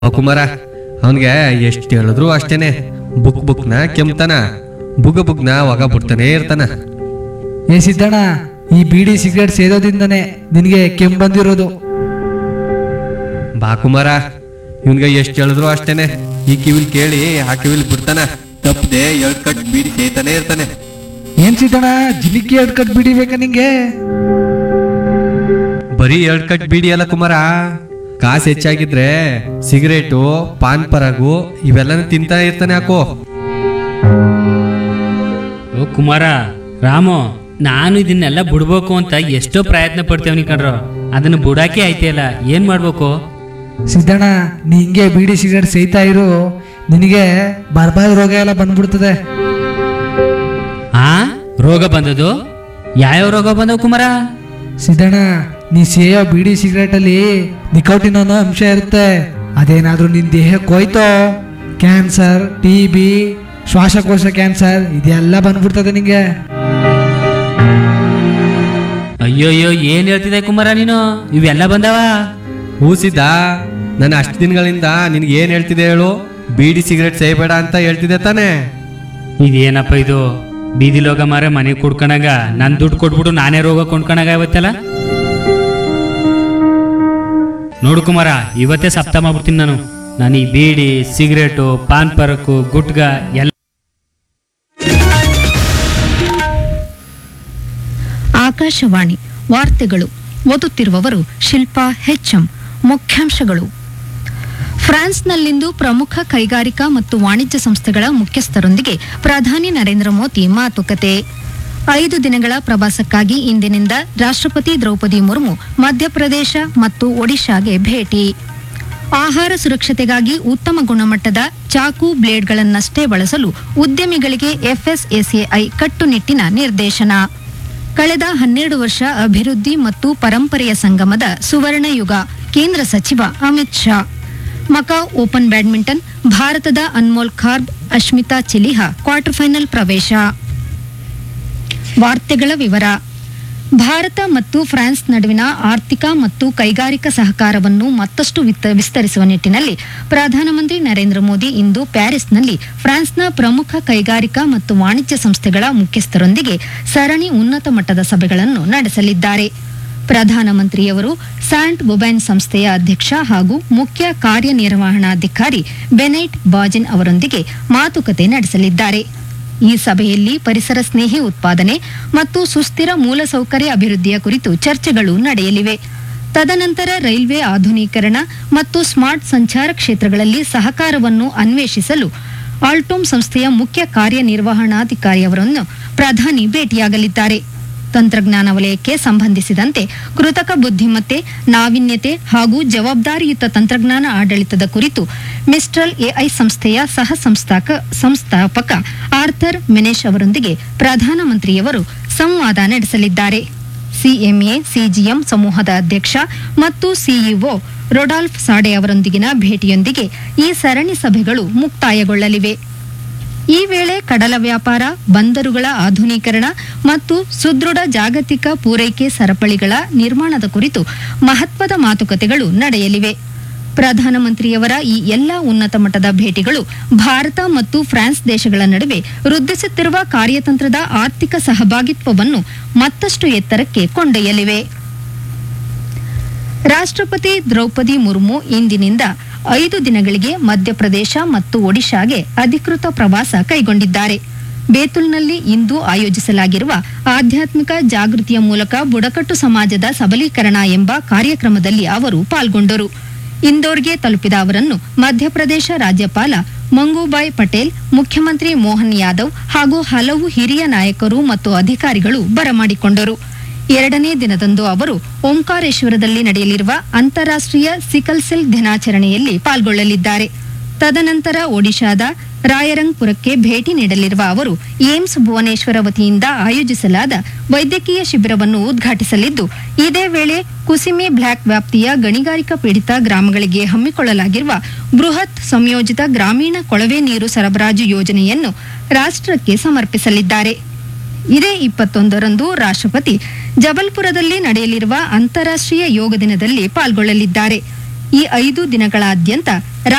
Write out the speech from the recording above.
ಆ ಕುಮಾರ ಅವನ್ಗೆ ಎಷ್ಟು ಹೇಳಿದ್ರು ಅಷ್ಟೇನೆ ಬುಕ್ ಬುಕ್ನ ಕೆಮ್ತಾನ ಬುಗ ಬುಗ್ನ ಒಗ ಬಿಡ್ತಾನೆ ಇರ್ತಾನ ಏ ಸಿದ್ದಣ್ಣ ಈ ಬೀಡಿ ಸಿಗರೇಟ್ ಸೇದೋದಿಂದನೇ ನಿನಗೆ ಕೆಮ್ಮು ಬಂದಿರೋದು ಬಾ ಕುಮಾರ ಇವನ್ಗೆ ಎಷ್ಟು ಹೇಳಿದ್ರು ಅಷ್ಟೇನೆ ಈ ಕಿವಿಲ್ ಕೇಳಿ ಆ ಕಿವಿಲ್ ಬಿಡ್ತಾನ ತಪ್ಪದೆ ಎರಡ್ ಕಟ್ ಬೀಡಿ ಸೇತಾನೆ ಇರ್ತಾನೆ ಏನ್ ಸಿದ್ದಣ್ಣ ಜಿಲಿಕಿ ಎರಡು ಕಟ್ ಬೀಡಿ ಬೇಕಾ ನಿಂಗೆ ಬರೀ ಎರಡ್ ಕಟ್ ಬೀಡಿ ಅಲ್ಲ ಕುಮಾರ ಕಾಸು ಹೆಚ್ಚಾಗಿದ್ರೆ ಸಿಗರೇಟು ಪಾನ್ ಪರಾಗು ಇವೆಲ್ಲನೂ ತಿಂತಾ ಇರ್ತಾನೆ ಹಾಕು ಓ ಕುಮಾರ ರಾಮು ನಾನು ಇದನ್ನೆಲ್ಲ ಬಿಡ್ಬೇಕು ಅಂತ ಎಷ್ಟೋ ಪ್ರಯತ್ನ ಪಡ್ತೇವನಿ ಕಣ್ರೋ ಅದನ್ನ ಬಿಡಾಕೆ ಆಯ್ತಿಯಲ್ಲ ಏನ್ ಮಾಡ್ಬೇಕು ಸಿದ್ದಣ್ಣ ನೀ ಹಿಂಗೆ ಬೀಡಿ ಸಿಗರೇಟ್ ಸೇಯ್ತಾ ಇರು ನಿನಗೆ ಬರ್ಬಾದ್ ರೋಗ ಎಲ್ಲ ಬಂದ್ಬಿಡ್ತದೆ ಆ ರೋಗ ಬಂದದು ಯಾವ್ಯಾವ ರೋಗ ಬಂದವು ಕುಮಾರ ಸಿದ್ದಣ್ಣ ನೀ ಸೇಯೋ ಬೀಡಿ ಸಿಗರೇಟ್ ಅಲ್ಲಿ ನಿಕೋಟಿನ್ ಅನ್ನೋ ಅಂಶ ಇರುತ್ತೆ ಅದೇನಾದ್ರೂ ನಿನ್ ದೇಹಕ್ಕೆ ಹೋಯ್ತೋ ಕ್ಯಾನ್ಸರ್ ಟಿ ಬಿ ಶ್ವಾಸಕೋಶ ಕ್ಯಾನ್ಸರ್ ಇದೆಲ್ಲ ಬಂದ್ಬಿಡ್ತದೆ ನಿಂಗೆ ಅಯ್ಯೋಯ್ಯೋ ಏನ್ ಹೇಳ್ತಿದೆ ಕುಮಾರ ನೀನು ಇವೆಲ್ಲ ಬಂದವ ಹೂಸಿದ್ದ ನಾನು ಅಷ್ಟು ದಿನಗಳಿಂದ ನಿನ್ಗೆ ಏನ್ ಹೇಳ್ತಿದೆ ಹೇಳು ಬೀಡಿ ಸಿಗರೇಟ್ ಸೇಯಬೇಡ ಅಂತ ಹೇಳ್ತಿದ್ದೆ ತಾನೇ ಇದೇನಪ್ಪ ಇದು ಬೀದಿ ಲೋಗ ಮಾರ ಮನೆ ಕುಡ್ಕಣಾಗ ನನ್ ದುಡ್ಡು ಕೊಟ್ಬಿಟ್ಟು ನಾನೇ ರೋಗ ಕೊಂಡ್ಕಣಾಗ ಇವತ್ತೆಲ್ಲ ನೋಡು ಕುಮಾರ ಇವತ್ತೇ ಸಪ್ತ ಮಾಡ್ಬಿಡ್ತೀನಿ ನಾನು ನಾನು ಈ ಬೀಡಿ ಸಿಗರೇಟು ಪಾನ್ ಪರಕ್ಕು ಗುಟ್ಗ ಎಲ್ಲ ಆಕಾಶವಾಣಿ ವಾರ್ತೆಗಳು ಓದುತ್ತಿರುವವರು ಶಿಲ್ಪಾ ಹೆಚ್ಎಂ ಮುಖ್ಯಾಂಶಗಳು ಫ್ರಾನ್ಸ್ನಲ್ಲಿಂದು ಪ್ರಮುಖ ಕೈಗಾರಿಕಾ ಮತ್ತು ವಾಣಿಜ್ಯ ಸಂಸ್ಥೆಗಳ ಮುಖ್ಯಸ್ಥರೊಂದಿಗೆ ಪ್ರಧಾನಿ ನರೇಂದ್ರ ಮೋದಿ ಮಾತುಕತೆ ಐದು ದಿನಗಳ ಪ್ರವಾಸಕ್ಕಾಗಿ ಇಂದಿನಿಂದ ರಾಷ್ಟ್ರಪತಿ ದ್ರೌಪದಿ ಮುರ್ಮು ಮಧ್ಯಪ್ರದೇಶ ಮತ್ತು ಒಡಿಶಾಗೆ ಭೇಟಿ ಆಹಾರ ಸುರಕ್ಷತೆಗಾಗಿ ಉತ್ತಮ ಗುಣಮಟ್ಟದ ಚಾಕು ಬ್ಲೇಡ್ಗಳನ್ನಷ್ಟೇ ಬಳಸಲು ಉದ್ಯಮಿಗಳಿಗೆ ಎಫ್ಎಸ್ಎಸಿಐ ಕಟ್ಟುನಿಟ್ಟಿನ ನಿರ್ದೇಶನ ಕಳೆದ ಹನ್ನೆರಡು ವರ್ಷ ಅಭಿವೃದ್ಧಿ ಮತ್ತು ಪರಂಪರೆಯ ಸಂಗಮದ ಸುವರ್ಣ ಯುಗ ಕೇಂದ್ರ ಸಚಿವ Amit Shah Macau open badminton ಭಾರತದ ಅನ್ಮೋಲ್ ಖಾರ್ಬ್ ಅಶ್ಮಿತಾ ಚಿಲಿಹಾ ಕ್ವಾರ್ಟರ್ ಫೈನಲ್ ಪ್ರವೇಶ ವಾರ್ತೆಗಳ ವಿವರ ಭಾರತ ಮತ್ತು ಫ್ರಾನ್ಸ್ ನಡುವಿನ ಆರ್ಥಿಕ ಮತ್ತು ಕೈಗಾರಿಕಾ ಸಹಕಾರವನ್ನು ಮತ್ತಷ್ಟು ವಿತ- ವಿಸ್ತರಿಸುವ ನಿಟ್ಟಿನಲ್ಲಿ ಪ್ರಧಾನಮಂತ್ರಿ ನರೇಂದ್ರ ಮೋದಿ ಇಂದು ಪ್ಯಾರಿಸ್ನಲ್ಲಿ ಫ್ರಾನ್ಸ್ನ ಪ್ರಮುಖ ಕೈಗಾರಿಕಾ ಮತ್ತು ವಾಣಿಜ್ಯ ಸಂಸ್ಥೆಗಳ ಮುಖ್ಯಸ್ಥರೊಂದಿಗೆ ಸರಣಿ ಉನ್ನತ ಮಟ್ಟದ ಸಭೆಗಳನ್ನು ನಡೆಸಲಿದ್ದಾರೆ ಪ್ರಧಾನಮಂತ್ರಿಯವರು ಸ್ಯಾಂಟ್ ಗೊಬೈನ್ ಸಂಸ್ಥೆಯ ಅಧ್ಯಕ್ಷ ಹಾಗೂ ಮುಖ್ಯ ಕಾರ್ಯನಿರ್ವಹಣಾಧಿಕಾರಿ ಬೆನೈಟ್ ಬಾಜಿನ್ ಅವರೊಂದಿಗೆ ಮಾತುಕತೆ ನಡೆಸಲಿದ್ದಾರೆ ಈ ಸಭೆಯಲ್ಲಿ ಪರಿಸರ ಸ್ನೇಹಿ ಉತ್ಪಾದನೆ ಮತ್ತು ಸುಸ್ಥಿರ ಮೂಲಸೌಕರ್ಯ ಅಭಿವೃದ್ಧಿಯ ಕುರಿತು ಚರ್ಚೆಗಳು ನಡೆಯಲಿವೆ ತದನಂತರ ರೈಲ್ವೆ ಆಧುನೀಕರಣ ಮತ್ತು ಸ್ಮಾರ್ಟ್ ಸಂಚಾರ ಕ್ಷೇತ್ರಗಳಲ್ಲಿ ಸಹಕಾರವನ್ನು ಅನ್ವೇಷಿಸಲು ಆಲ್ಟೋಮ್ ಸಂಸ್ಥೆಯ ಮುಖ್ಯ ಕಾರ್ಯನಿರ್ವಹಣಾಧಿಕಾರಿಯವರನ್ನು ಪ್ರಧಾನಿ ಭೇಟಿಯಾಗಲಿದ್ದಾರೆ ತಂತ್ರಜ್ಞಾನ ವಲಯಕ್ಕೆ ಸಂಬಂಧಿಸಿದಂತೆ ಕೃತಕ ಬುದ್ಧಿಮತ್ತೆ ನಾವೀನ್ಯತೆ ಹಾಗೂ ಜವಾಬ್ದಾರಿಯುತ ತಂತ್ರಜ್ಞಾನ ಆಡಳಿತದ ಕುರಿತು ಮಿಸ್ಟ್ರಲ್ ಎಐ ಸಂಸ್ಥೆಯ ಸಹ ಸಂಸ್ಥಾಕ ಸಂಸ್ಥಾಪಕ ಆರ್ಥರ್ ಮೆನೇಶ್ ಅವರೊಂದಿಗೆ ಪ್ರಧಾನಮಂತ್ರಿಯವರು ಸಂವಾದ ನಡೆಸಲಿದ್ದಾರೆ ಸಿಎಂಎ ಸಿಜಿಎಂ ಸಮೂಹದ ಅಧ್ಯಕ್ಷ ಮತ್ತು ಸಿಇಒ ರೊಡಾಲ್ಫ್ ಸಾಡೆ ಅವರೊಂದಿಗಿನ ಭೇಟಿಯೊಂದಿಗೆ ಈ ಸರಣಿ ಸಭೆಗಳು ಮುಕ್ತಾಯಗೊಳ್ಳಲಿವೆ ಈ ವೇಳೆ ಕಡಲ ವ್ಯಾಪಾರ ಬಂದರುಗಳ ಆಧುನೀಕರಣ ಮತ್ತು ಸುದೃಢ ಜಾಗತಿಕ ಪೂರೈಕೆ ಸರಪಳಿಗಳ ನಿರ್ಮಾಣದ ಕುರಿತು ಮಹತ್ವದ ಮಾತುಕತೆಗಳು ನಡೆಯಲಿವೆ ಪ್ರಧಾನಮಂತ್ರಿಯವರ ಈ ಎಲ್ಲ ಉನ್ನತ ಮಟ್ಟದ ಭೇಟಿಗಳು ಭಾರತ ಮತ್ತು ಫ್ರಾನ್ಸ್ ದೇಶಗಳ ನಡುವೆ ವೃದ್ಧಿಸುತ್ತಿರುವ ಕಾರ್ಯತಂತ್ರದ ಆರ್ಥಿಕ ಸಹಭಾಗಿತ್ವವನ್ನು ಮತ್ತಷ್ಟು ಎತ್ತರಕ್ಕೆ ಕೊಂಡೊಯ್ಯಲಿವೆ ರಾಷ್ಟ್ರಪತಿ ದ್ರೌಪದಿ ಮುರ್ಮು ಇಂದಿನಿಂದ ಐದು ದಿನಗಳಿಗೆ ಮಧ್ಯಪ್ರದೇಶ ಮತ್ತು ಒಡಿಶಾಗೆ ಅಧಿಕೃತ ಪ್ರವಾಸ ಕೈಗೊಂಡಿದ್ದಾರೆ ಬೇತುಲ್ನಲ್ಲಿ ಇಂದು ಆಯೋಜಿಸಲಾಗಿರುವ ಆಧ್ಯಾತ್ಮಿಕ ಜಾಗೃತಿಯ ಮೂಲಕ ಬುಡಕಟ್ಟು ಸಮಾಜದ ಸಬಲೀಕರಣ ಎಂಬ ಕಾರ್ಯಕ್ರಮದಲ್ಲಿ ಅವರು ಪಾಲ್ಗೊಂಡರು ಇಂದೋರ್ಗೆ ತಲುಪಿದ ಅವರನ್ನು ಮಧ್ಯಪ್ರದೇಶ ರಾಜ್ಯಪಾಲ ಮಂಗೂಬಾಯ್ ಪಟೇಲ್ ಮುಖ್ಯಮಂತ್ರಿ ಮೋಹನ್ ಯಾದವ್ ಹಾಗೂ ಹಲವು ಹಿರಿಯ ನಾಯಕರು ಮತ್ತು ಅಧಿಕಾರಿಗಳು ಬರಮಾಡಿಕೊಂಡರು ಎರಡನೇ ದಿನದಂದು ಅವರು ಓಂಕಾರೇಶ್ವರದಲ್ಲಿ ನಡೆಯಲಿರುವ ಅಂತಾರಾಷ್ಟ್ರೀಯ ಸಿಕಲ್ ಸೆಲ್ ದಿನಾಚರಣೆಯಲ್ಲಿ ಪಾಲ್ಗೊಳ್ಳಲಿದ್ದಾರೆ ತದನಂತರ ಒಡಿಶಾದ ರಾಯರಂಗ್ಪುರಕ್ಕೆ ಭೇಟಿ ನೀಡಲಿರುವ ಅವರು ಏಮ್ಸ್ ಭುವನೇಶ್ವರ ವತಿಯಿಂದ ಆಯೋಜಿಸಲಾದ ವೈದ್ಯಕೀಯ ಶಿಬಿರವನ್ನು ಉದ್ಘಾಟಿಸಲಿದ್ದು ಇದೇ ವೇಳೆ ಕುಸಿಮಿ ಬ್ಲಾಕ್ ವ್ಯಾಪ್ತಿಯ ಗಣಿಗಾರಿಕಾ ಪೀಡಿತ ಗ್ರಾಮಗಳಿಗೆ ಹಮ್ಮಿಕೊಳ್ಳಲಾಗಿರುವ ಬೃಹತ್ ಸಂಯೋಜಿತ ಗ್ರಾಮೀಣ ಕೊಳವೆ ನೀರು ಸರಬರಾಜು ಯೋಜನೆಯನ್ನು ರಾಷ್ಟ್ರಕ್ಕೆ ಸಮರ್ಪಿಸಲಿದ್ದಾರೆ ಇದೇ ಇಪ್ಪತ್ತೊಂದರಂದು ರಾಷ್ಟ್ರಪತಿ ಜಬಲ್ಪುರದಲ್ಲಿ ನಡೆಯಲಿರುವ ಅಂತಾರಾಷ್ಟ್ರೀಯ ಯೋಗ ದಿನದಲ್ಲಿ ಪಾಲ್ಗೊಳ್ಳಲಿದ್ದಾರೆ ಈ ಐದು ದಿನಗಳಾದ್ಯಂತ